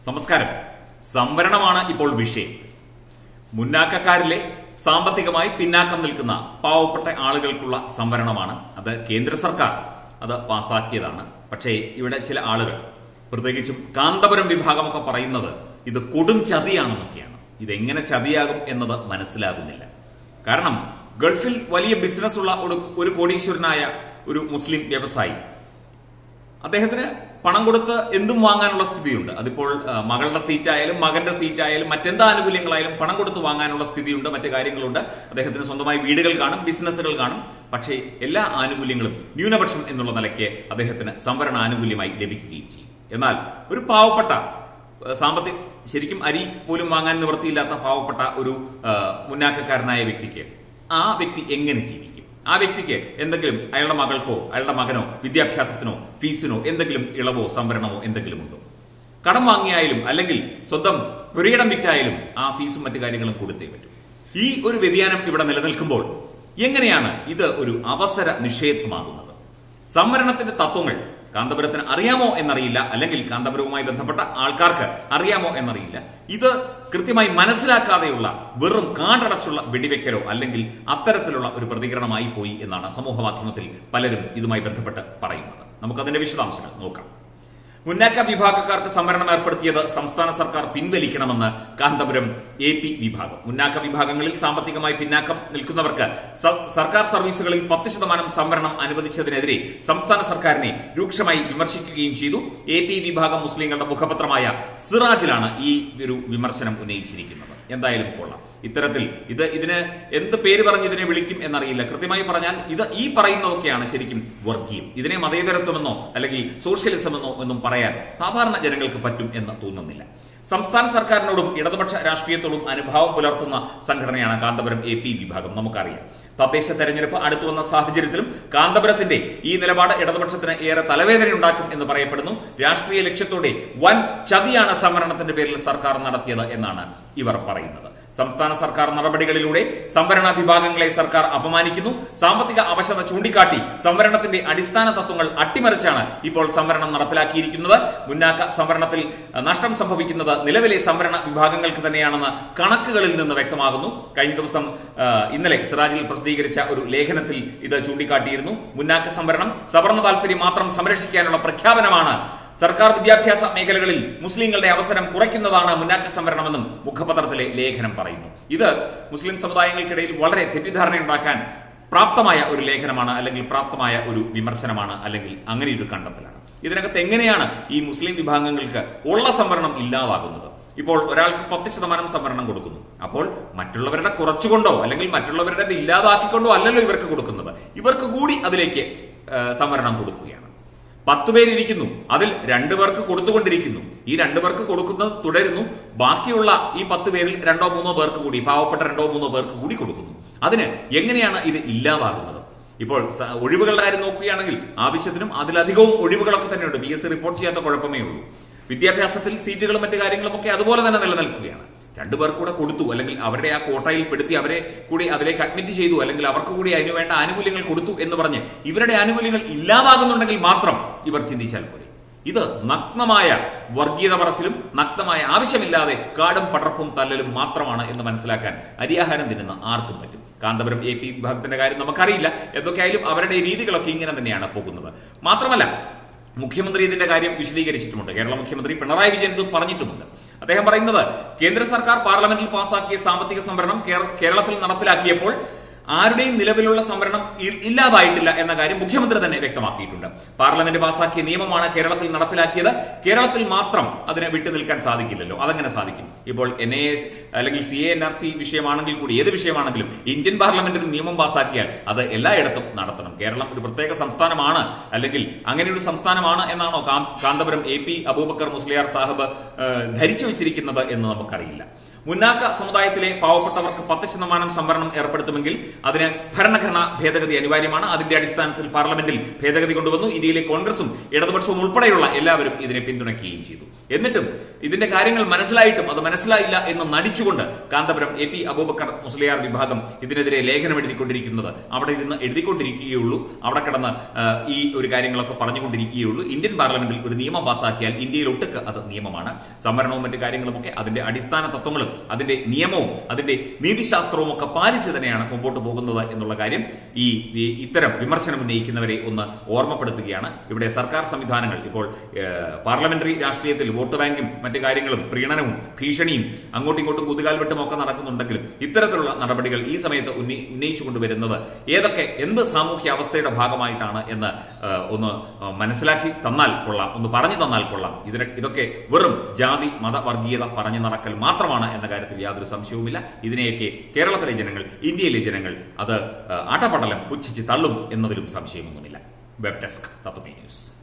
നമസ്കാരം സംവരണമാണ് ഇപ്പോൾ വിഷയം മുന്നാക്കക്കാരിലെ സാമ്പത്തികമായി പിന്നാക്കം നിൽക്കുന്ന പാവപ്പെട്ട ആളുകൾക്കുള്ള സംവരണമാണ് അത് കേന്ദ്ര സർക്കാർ അത് പാസാക്കിയതാണ് പക്ഷേ ഇവിടെ ചില ആളുകൾ പ്രത്യേകിച്ചും കാന്തപുരം വിഭാഗമൊക്കെ പറയുന്നത് ഇത് കൊടും ചതിയാണെന്നൊക്കെയാണ് ഇതെങ്ങനെ ചതിയാകും എന്നത് മനസ്സിലാകുന്നില്ല കാരണം ഗൾഫിൽ വലിയ ബിസിനസ് ഉള്ള ഒരു ഒരു കോടീശ്വരനായ ഒരു മുസ്ലിം വ്യവസായി അദ്ദേഹത്തിന് പണം കൊടുത്ത് എന്തും വാങ്ങാനുള്ള സ്ഥിതിയുണ്ട് അതിപ്പോൾ ആ, മകളുടെ സീറ്റ് ആയാലും മകന്റെ സീറ്റ് ആയാലും മറ്റെന്ത് ആനുകൂല്യങ്ങളായാലും പണം കൊടുത്ത് വാങ്ങാനുള്ള സ്ഥിതിയുണ്ട് മറ്റു കാര്യങ്ങളുണ്ട് അദ്ദേഹത്തിന് സ്വന്തമായി വീടുകൾ കാണും ബിസിനസ്സുകൾ കാണും പക്ഷേ എല്ലാ ആനുകൂല്യങ്ങളും ന്യൂനപക്ഷം എന്നുള്ള നിലയ്ക്ക് അദ്ദേഹത്തിന് സംവരണ ആനുകൂല്യമായി ലഭിക്കുകയും ചെയ്യും എന്നാൽ ഒരു പാവപ്പെട്ട ആ, സാമ്പത്തിക ശരിക്കും അരി പോലും വാങ്ങാൻ നിവൃത്തിയില്ലാത്ത പാവപ്പെട്ട ഒരു ആ, മുന്നാക്കക്കാരനായ വ്യക്തിക്ക് ആ വ്യക്തി എങ്ങനെ ജീവിക്കും ആ വ്യക്തിക്ക് എന്തെങ്കിലും അയാളുടെ മകൾക്കോ അയാളുടെ മകനോ വിദ്യാഭ്യാസത്തിനോ ഫീസിനോ എന്തെങ്കിലും ഇളവോ സംവരണമോ എന്തെങ്കിലും ഉണ്ടോ കടം വാങ്ങിയായാലും അല്ലെങ്കിൽ സ്വന്തം പുരയിടം വിറ്റായാലും ആ ഫീസും മറ്റു കാര്യങ്ങളും കൊടുത്തേ പറ്റൂ ഈ ഒരു വ്യതിയാനം ഇവിടെ നിലനിൽക്കുമ്പോൾ എങ്ങനെയാണ് ഇത് ഒരു അവസര നിഷേധമാകുന്നത് സംവരണത്തിന്റെ തത്വങ്ങൾ കാന്തപുരത്തിന് അറിയാമോ എന്നറിയില്ല അല്ലെങ്കിൽ കാന്തപുരവുമായി ബന്ധപ്പെട്ട ആൾക്കാർക്ക് അറിയാമോ എന്നറിയില്ല ഇത് കൃത്യമായി മനസ്സിലാക്കാതെയുള്ള വെറും കാണ്ടടച്ചുള്ള വെടിവെക്കലോ അല്ലെങ്കിൽ അത്തരത്തിലുള്ള ഒരു പ്രതികരണമായി പോയി എന്നാണ് സമൂഹ മാധ്യമത്തിൽ പലരും ഇതുമായി ബന്ധപ്പെട്ട് പറയുന്നത് നമുക്കതിന്റെ വിശദാംശങ്ങൾ നോക്കാം മുന്നാക്ക വിഭാഗക്കാർക്ക് സംവരണം ഏർപ്പെടുത്തിയത് സംസ്ഥാന സർക്കാർ പിൻവലിക്കണമെന്ന് കാന്തപുരം എ പി വിഭാഗം മുന്നാക്ക വിഭാഗങ്ങളിൽ സാമ്പത്തികമായി പിന്നാക്കം നിൽക്കുന്നവർക്ക് സ- സർക്കാർ സർവീസുകളിൽ പത്ത് ശതമാനം സംവരണം അനുവദിച്ചതിനെതിരെ സംസ്ഥാന സർക്കാരിനെ രൂക്ഷമായി വിമർശിക്കുകയും ചെയ്തു എ പി വിഭാഗം മുസ്ലിങ്ങളുടെ മുഖപത്രമായ സിറാജിലാണ് ഈ ഒരു വിമർശനം ഉന്നയിച്ചിരിക്കുന്നത് എന്തായാലും കൊള്ളാം ഇത്തരത്തിൽ ഇത് ഇതിന് എന്ത് പേര് പറഞ്ഞ് ഇതിനെ വിളിക്കും എന്നറിയില്ല കൃത്യമായി പറഞ്ഞാൽ ഇത് ഈ പറയുന്നതൊക്കെയാണ് ശരിക്കും വർഗീയം ഇതിനെ മതേതരത്വമെന്നോ അല്ലെങ്കിൽ സോഷ്യലിസം എന്നോ എന്നും പറയാൻ സാധാരണ ജനങ്ങൾക്ക് പറ്റും എന്ന് തോന്നുന്നില്ല സംസ്ഥാന സർക്കാരിനോടും ഇടതുപക്ഷ രാഷ്ട്രീയത്തോടും അനുഭാവം പുലർത്തുന്ന സംഘടനയാണ് കാന്തപുരം എ പി വിഭാഗം നമുക്കറിയാം തദ്ദേശ തെരഞ്ഞെടുപ്പ് അടുത്തു വന്ന സാഹചര്യത്തിലും കാന്തപുരത്തിന്റെ ഈ നിലപാട് ഇടതുപക്ഷത്തിന് ഏറെ തലവേദനയുണ്ടാക്കും എന്ന് പറയപ്പെടുന്നു രാഷ്ട്രീയ ലക്ഷ്യത്തോടെ വൻ ചതിയാണ് സംവരണത്തിന്റെ പേരിൽ സർക്കാർ നടത്തിയത് എന്നാണ് ഇവർ പറയുന്നത് സംസ്ഥാന സർക്കാർ നടപടികളിലൂടെ സംവരണ വിഭാഗങ്ങളെ സർക്കാർ അപമാനിക്കുന്നു സാമ്പത്തിക അവശത ചൂണ്ടിക്കാട്ടി സംവരണത്തിന്റെ അടിസ്ഥാന തത്വങ്ങൾ അട്ടിമറിച്ചാണ് ഇപ്പോൾ സംവരണം നടപ്പിലാക്കിയിരിക്കുന്നത് മുന്നാക്ക സംവരണത്തിൽ അഹ്, നഷ്ടം സംഭവിക്കുന്നത് നിലവിലെ സംവരണ വിഭാഗങ്ങൾക്ക് തന്നെയാണെന്ന് കണക്കുകളിൽ നിന്ന് വ്യക്തമാകുന്നു കഴിഞ്ഞ ദിവസം അഹ്, ഇന്നലെ സിറാജിൽ പ്രസിദ്ധീകരിച്ച ഒരു ലേഖനത്തിൽ ഇത് ചൂണ്ടിക്കാട്ടിയിരുന്നു മുന്നാക്ക സംവരണം സവർണ താല്പര്യം മാത്രം സംരക്ഷിക്കാനുള്ള പ്രഖ്യാപനമാണ് സർക്കാർ വിദ്യാഭ്യാസ മേഖലകളിൽ മുസ്ലിങ്ങളുടെ അവസരം കുറയ്ക്കുന്നതാണ് മുന്നാക്ക സംവരണമെന്നും മുഖപത്രത്തിലെ ലേഖനം പറയുന്നു ഇത് മുസ്ലിം സമുദായങ്ങൾക്കിടയിൽ വളരെ തെറ്റിദ്ധാരണയുണ്ടാക്കാൻ പ്രാപ്തമായ ഒരു ലേഖനമാണ് അല്ലെങ്കിൽ പ്രാപ്തമായ ഒരു വിമർശനമാണ് അല്ലെങ്കിൽ അങ്ങനെ ഒരു കണ്ടെത്തലാണ് ഇതിനകത്ത് എങ്ങനെയാണ് ഈ മുസ്ലിം വിഭാഗങ്ങൾക്ക് ഉള്ള സംവരണം ഇല്ലാതാകുന്നത് ഇപ്പോൾ ഒരാൾക്ക് പത്ത് ശതമാനം സംവരണം കൊടുക്കുന്നു അപ്പോൾ മറ്റുള്ളവരുടെ കുറച്ചുകൊണ്ടോ അല്ലെങ്കിൽ മറ്റുള്ളവരുടെ ഇല്ലാതാക്കിക്കൊണ്ടോ അല്ലല്ലോ ഇവർക്ക് കൊടുക്കുന്നത് ഇവർക്ക് കൂടി അതിലേക്ക് ആ, സംവരണം കൊടുക്കുകയാണ് പത്ത് പേരിരിക്കുന്നു അതിൽ രണ്ടു പേർക്ക് കൊടുത്തുകൊണ്ടിരിക്കുന്നു ഈ രണ്ടു പേർക്ക് കൊടുക്കുന്നത് തുടരുന്നു ബാക്കിയുള്ള ഈ പത്ത് പേരിൽ രണ്ടോ മൂന്നോ പേർക്ക് കൂടി പാവപ്പെട്ട രണ്ടോ മൂന്നോ പേർക്ക് കൂടി കൊടുക്കുന്നു അതിന് എങ്ങനെയാണ് ഇത് ഇല്ലാതാകുന്നത് ഇപ്പോൾ സ- ഒഴിവുകളുടെ കാര്യം നോക്കുകയാണെങ്കിൽ ആവശ്യത്തിനും അതിലധികവും ഒഴിവുകളൊക്കെ തന്നെയുണ്ട് ബി എസ് സി റിപ്പോർട്ട് ചെയ്യാത്ത കുഴപ്പമേ ഉള്ളൂ വിദ്യാഭ്യാസത്തിൽ സീറ്റുകളും മറ്റു കാര്യങ്ങളും ഒക്കെ അതുപോലെ തന്നെ നിലനിൽക്കുകയാണ് രണ്ടുപേർ കൂടെ കൊടുത്തു അല്ലെങ്കിൽ അവരുടെ ആ കോട്ടയിൽ പെടുത്തി അവരെ കൂടി അതിലേക്ക് അഡ്മിറ്റ് ചെയ്തു അല്ലെങ്കിൽ അവർക്ക് കൂടി അതിനു വേണ്ട ആനുകൂല്യങ്ങൾ കൊടുത്തു എന്ന് പറഞ്ഞ് ഇവരുടെ ആനുകൂല്യങ്ങൾ ഇല്ലാതാകുന്നുണ്ടെങ്കിൽ മാത്രം ഇവർ ചിന്തിച്ചാൽ പോരെ ഇത് നഗ്നമായ വർഗീയത പറച്ചിലും നഗ്നമായ ആവശ്യമില്ലാതെ കാടും പടർപ്പും തല്ലലും മാത്രമാണ് എന്ന് മനസ്സിലാക്കാൻ അരിയാഹാരം തിന്നുന്ന ആർക്കും പറ്റും കാന്തപുരം എ പി വിഭാഗത്തിന്റെ കാര്യം നമുക്കറിയില്ല എന്തൊക്കെയായാലും അവരുടെ രീതികളൊക്കെ ഇങ്ങനെ തന്നെയാണ് പോകുന്നത് മാത്രമല്ല മുഖ്യമന്ത്രി ഇതിന്റെ കാര്യം വിശദീകരിച്ചിട്ടുമുണ്ട് കേരള മുഖ്യമന്ത്രി പിണറായി വിജയൻ ഇത് പറഞ്ഞിട്ടുമുണ്ട് അദ്ദേഹം പറയുന്നത് കേന്ദ്ര സർക്കാർ പാർലമെന്റിൽ പാസാക്കിയ സാമ്പത്തിക സംവരണം കേര- കേരളത്തിൽ നടപ്പിലാക്കിയപ്പോൾ ആരുടെയും നിലവിലുള്ള സംവരണം ഇ- ഇല്ലാതായിട്ടില്ല എന്ന കാര്യം മുഖ്യമന്ത്രി തന്നെ വ്യക്തമാക്കിയിട്ടുണ്ട് പാർലമെന്റ് പാസാക്കിയ നിയമമാണ് കേരളത്തിൽ നടപ്പിലാക്കിയത് കേരളത്തിൽ മാത്രം അതിനെ വിട്ടു നിൽക്കാൻ സാധിക്കില്ലല്ലോ അതെങ്ങനെ സാധിക്കും ഇപ്പോൾ എൻ എ അല്ലെങ്കിൽ സി എൻ ആർ സി വിഷയമാണെങ്കിൽ കൂടി ഏത് വിഷയമാണെങ്കിലും ഇന്ത്യൻ പാർലമെന്റ് ഒരു നിയമം പാസാക്കിയാൽ അത് എല്ലായിടത്തും നടത്തണം കേരളം ഒരു പ്രത്യേക സംസ്ഥാനമാണ് അല്ലെങ്കിൽ അങ്ങനെ ഒരു സംസ്ഥാനമാണ് എന്നാണോ കാ- കാന്തപുരം എ പി അബൂബക്കർ മുസ്ലിയാർ സാഹിബ് ഏഹ്, ധരിച്ചു വെച്ചിരിക്കുന്നത് എന്ന് നമുക്കറിയില്ല മുന്നാക്ക സമുദായത്തിലെ പാവപ്പെട്ടവർക്ക് പത്ത് ശതമാനം സംവരണം ഏർപ്പെടുത്തുമെങ്കിൽ അതിന് ഭരണഘടനാ ഭേദഗതി അനിവാര്യമാണ് അതിന്റെ അടിസ്ഥാനത്തിൽ പാർലമെന്റിൽ ഭേദഗതി കൊണ്ടുവന്നു ഇന്ത്യയിലെ കോൺഗ്രസും ഇടതുപക്ഷവും ഉൾപ്പെടെയുള്ള എല്ലാവരും ഇതിനെ പിന്തുണയ്ക്കുകയും ചെയ്തു എന്നിട്ടും ഇതിന്റെ കാര്യങ്ങൾ മനസ്സിലായിട്ടും അത് മനസ്സിലായില്ല എന്ന് നടിച്ചുകൊണ്ട് കാന്തപുരം എ പി അബൂബക്കർ മുസ്ലിയാർ വിഭാഗം ഇതിനെതിരെ ലേഖനം എഴുതിക്കൊണ്ടിരിക്കുന്നത് അവിടെ ഇരുന്ന് എഴുതിക്കൊണ്ടിരിക്കുകയുള്ളൂ അവിടെ കിടന്ന് ആ, ഈ ഒരു കാര്യങ്ങളൊക്കെ പറഞ്ഞുകൊണ്ടിരിക്കുകയുള്ളൂ ഇന്ത്യൻ പാർലമെന്റിൽ ഒരു നിയമം പാസാക്കിയാൽ ഇന്ത്യയിൽ ഒട്ടുക്ക് അത് നിയമമാണ് സംവരണവും മറ്റു കാര്യങ്ങളുമൊക്കെ അതിന്റെ അടിസ്ഥാന തത്വങ്ങളും അതിന്റെ നിയമവും അതിന്റെ നീതിശാസ്ത്രവും ഒക്കെ പാലിച്ച് തന്നെയാണ് മുമ്പോട്ട് പോകുന്നത് എന്നുള്ള കാര്യം ഈ ഈ ഇത്തരം വിമർശനം ഉന്നയിക്കുന്നവരെ ഒന്ന് ഓർമ്മപ്പെടുത്തുകയാണ് ഇവിടെ സർക്കാർ സംവിധാനങ്ങൾ ഇപ്പോൾ ഏഹ്, പാർലമെന്ററി രാഷ്ട്രീയത്തിൽ വോട്ട് ബാങ്കും മറ്റു കാര്യങ്ങളും പ്രീണനവും ഭീഷണിയും അങ്ങോട്ടും ഇങ്ങോട്ടും കുതുകാൽ വെട്ടും ഒക്കെ നടക്കുന്നുണ്ടെങ്കിലും ഇത്തരത്തിലുള്ള നടപടികൾ ഈ സമയത്ത് ഉന്നയി ഉന്നയിച്ചു കൊണ്ടുവരുന്നത് ഏതൊക്കെ എന്ത് സാമൂഹ്യ അവസ്ഥയുടെ ഭാഗമായിട്ടാണ് എന്ന് ഏഹ്, ഒന്ന് ഏഹ്, മനസ്സിലാക്കി തന്നാൽ കൊള്ളാം ഒന്ന് പറഞ്ഞു തന്നാൽ കൊള്ളാം ഇതിന് ഇതൊക്കെ വെറും ജാതി മത വർഗീയത പറഞ്ഞു നടക്കൽ മാത്രമാണ് എന്ന കാര്യത്തിൽ യാതൊരു സംശയവുമില്ല ഇതിനെയൊക്കെ കേരളത്തിലെ ജനങ്ങൾ ഇന്ത്യയിലെ ജനങ്ങൾ അത് ഏഹ്, ആട്ടപടലം പുച്ഛിച്ച് തള്ളും എന്നതിലും സംശയമൊന്നുമില്ല വെബ് ഡെസ്ക് തത്വമേ ന്യൂസ്